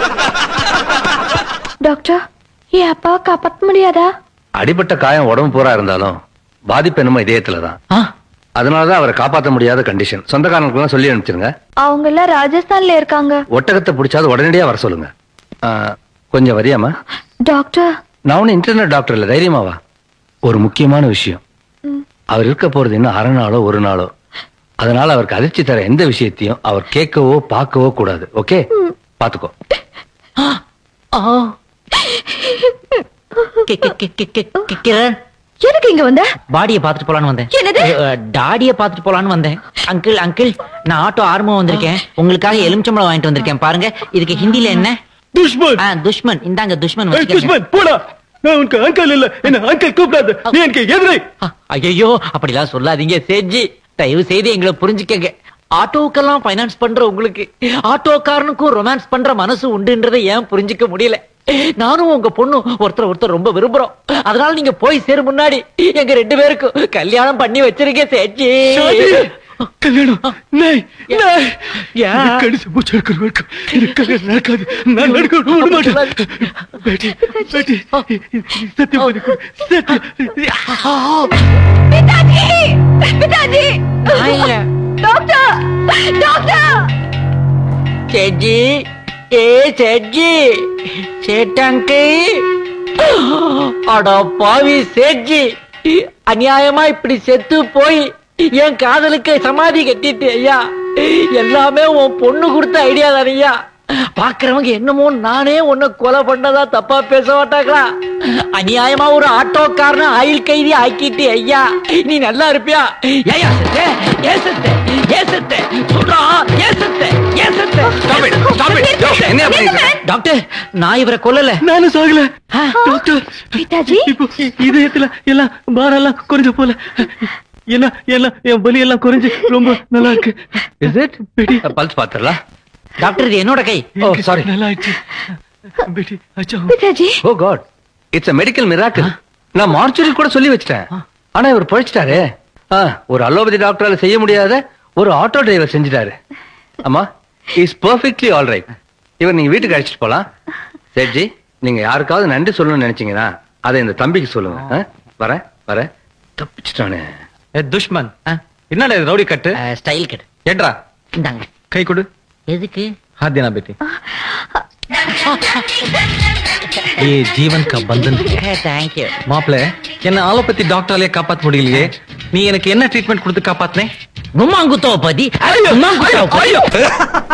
Doctor என் அப்பாவை காப்பாற்ற முடியாதா அடிபட்ட காயம் உடம்பு பூரா இருந்தாலும் பாதிப்பு என்னமோ இதயத்துல தான் ஆ, அதனாலதான் அவரை காப்பாற்ற முடியாத கண்டிஷன் சொந்தக்காரங்களுக்குலாம் சொல்லி அனுப்பிச்சிருங்க அவங்க எல்லாம் ராஜஸ்தான்ல இருக்காங்க ஒட்டகத்தை பிடிச்சாது உடனடியா வர சொல்லுங்க ஆ, கொஞ்சம் வரியாமா டாக்டர் நான் ஒன்னும் இன்டர்நெட் டாக்டர் இல்ல தைரியமாவா ஒரு முக்கியமான விஷயம் ம். அவர் இருக்க போறது இன்னும் அரை நாளோ ஒரு நாளோ அதனால அவருக்கு அதிர்ச்சி தர எந்த விஷயத்தையும் அவர் கேட்கவோ பார்க்கவோ கூடாது ஓகே பாத்துக்கோ ஆ. கி- கி- கி- கி- கி- கி- கிரண் எதுக்கு இங்க வந்த பாடியை பார்த்துட்டு போலான்னு வந்தேன் என்னது? அஹ், டாடியை பார்த்துட்டு போலான்னு வந்தேன் அங்கிள் அங்கிள் நான் ஆட்டோ ஆர்வம் வந்திருக்கேன் உங்களுக்காக எலுமிச்சம்பழம் வாங்கிட்டு வந்திருக்கேன் பாருங்க இதுக்கு ஹிந்தில என்ன துஷ்மன் ஆ, துஷ்மன் இந்தாங்க துஷ்மன் ஏய், வச்சுக்கங்க. துஷ்மன் போடா நான் உனக்கு அங்கிள் இல்ல என்ன அங்கிள் கூப்பிடாத நீ எனக்கு எதிரை ஆ, ஐயையோ அப்படிலாம் சொல்லாதீங்க சேஜி தயவு செய்து எங்களை புரிஞ்சுக்கங்க ஆட்டோக்கெல்லாம் ஃபைனான்ஸ் பண்ற உங்களுக்கு ஆட்டோக்காரனுக்கும் ரொமான்ஸ் பண்ற மனசு உண்டுன்றதை ஏன் புரிஞ்சுக்க முடியல நானும் உங்க பொண்ணு ஒருத்தர் ஒருத்தர் ரொம்ப விரும்புறோம் அதனால நீங்க போய் சேரும் முன்னாடி எங்க ரெண்டு பேருக்கும் கல்யாணம் பண்ணி வச்சிருக்கேன் சேச்சி ஷாதி கல்யாணம் நாய் நாய் ஏன்? எனக்கு கடிச்சு மூச்சு எடுக்கிற வரைக்கும் எனக்கு கல்யாணம் நடக்காது நான் நடக்க விட மாட்டேன் பேட்டி பேட்டி சத்தியம் பண்ணி கொடு சத்தியம் பிதாஜி பிதாஜி நான் இல்ல. டாக்டர் டாக்டர் சேஜி ஏ சேஜி சேட்டங்கே அட பாவி சேஜி அநியாயமா இப்படி செத்து போய் என் காதலுக்கு சமாதி கட்டிட்டு ஐயா எல்லாமே உன் பொண்ணு கொடுத்த ஐடியா தானையா பாக்குறவங்க என்னமோ நானே உன்னை கொலை பண்ணதா தப்பா பேச மாட்டாங்களா அநியாயமா ஒரு ஆட்டோக்காரன ஆயில் கைதி ஆக்கிட்டு ஐயா நீ நல்லா இருப்பியா ஏயா செத்த ஏன் செத்த ஏன் செத்த சொல்றா ஏன் செத்த ஏன் செத்த என்ன பண்ணிட்டு இருக்க? டாக்டர் நான் இவரை கொல்லல நானும் சாகல டாக்டர் பிதாஜி இப்போ இதயத்துல எல்லாம் பாரெல்லாம் குறைஞ்ச போல என்ன எல்லாம் என் வலி எல்லாம் குறைஞ்சு ரொம்ப நல்லா இருக்கு இஸ் இட் பேட்டி பல்ஸ் பாத்துறலாம் டாக்டர் இது என்னோட கை ஓ சாரி நல்லா ஆயிடுச்சு பேட்டி அச்சா பிதாஜி oh god it's a medical miracle நான் மார்ச்சுரி கூட சொல்லி வச்சிட்டேன் ஆனா இவர் பழிச்சிட்டாரே ஆ, ஒரு அலோபதி டாக்டரால செய்ய முடியாத ஒரு ஆட்டோ டிரைவர் செஞ்சிட்டாரு அம்மா இஸ் பெர்ஃபெக்ட்லி ஆல் ரைட் இவர் நீங்க வீட்டுக்கு அழைச்சிட்டு போலாம் சேட்ஜி நீங்க யாருக்காவது நன்றி சொல்லணும்னு நினைச்சீங்கன்னா அதை இந்த தம்பிக்கு சொல்லுங்க ஆ? வரேன் வரேன் தப்பிச்சிட்டானே ஏ துஷ்மன் ஆ, என்னடா இது ரவுடி கட்டு அஹ், ஸ்டைல் கட் ஏட்ரா இந்தாங்க கை கொடு எதுக்கு हाथ देना बेटी ये जीवन का बंधन தேங்க்யூ மாப்பிள்ள என்ன ஆலோபதி டாக்டராலே காப்பாத்த முடியலையே நீ எனக்கு என்ன ட்ரீட்மெண்ட் கொடுத்து காப்பாத்தினே கும்மாங்குத்தோ பதி கும்மாங்குத்தோ பதி